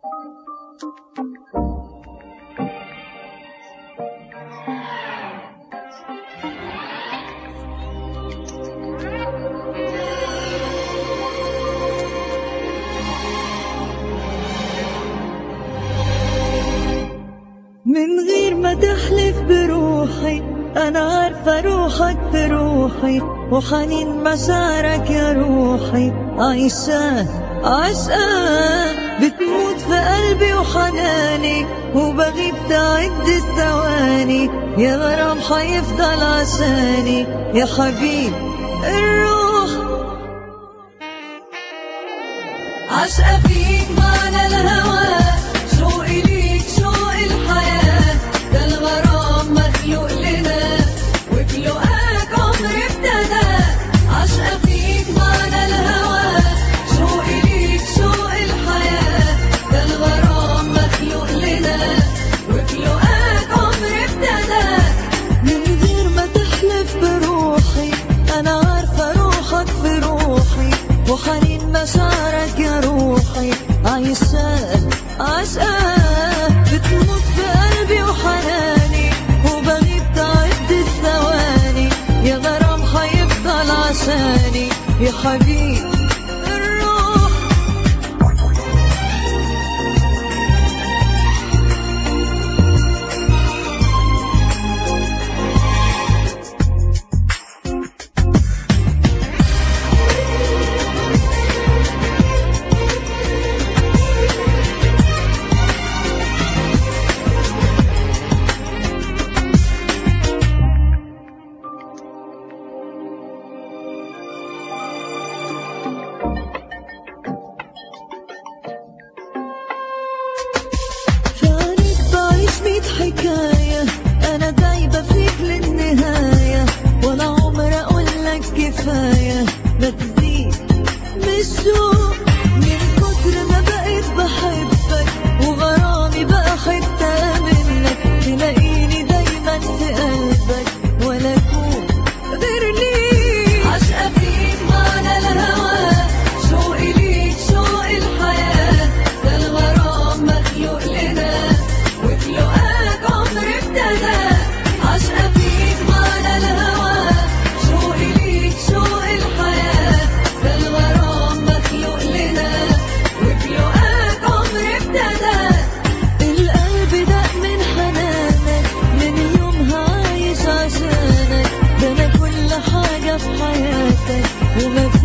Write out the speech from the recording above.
من غير ما تحلف بروحي أنا عارفة روحك بروحي وحنين مشاعرك يا روحي عايشة عشقة بتموت في قلبي وحناني وبغيب تعد الثواني يا غرام حيفضل عشاني يا حبيب الروح عشقة فيك معنى الهوى شوقي ليك شوق الحياة ده الغرام مخلوق لنا وفي لقاك عمري ابتدى عشقة فيك معنى الهوى شوقي ليك شوق الحياة ده الغرام مخلوق لنا وفي لقاك عمري ابتدى من غير ما تحلف بروحي أنا عارفة روحك في روحي وحنين مشاعرك يا روحي عايشة عشقة بتموت في قلبي وحناني وبغيب تعد الثواني يا غرام حيفضل عشاني يا حبيب الروح في عينيك بعيش ميت حكاية أنا دايبة فيك للنهاية ولا عمر أقولك كفاية ما تزيد بالشوق من كتر ما بقيت بحبك وغرامي بقى حتة منك تلاقيني دايما في قلبك ولا أكون غير ليك عشقة فيك معنى الهوى شوقي ليك شوق الحياة ده الغرام مخلوق لنا وفي لقاك عمري ابتدى عشقة فيك معنى الهوى شوقي ليك شوق الحياة ده الغرام مخلوق لنا وفي لقاك عمري ابتدى القلب دق من حنانك من يومها عايش عشانك ده انا كل حاجة في حياتك وما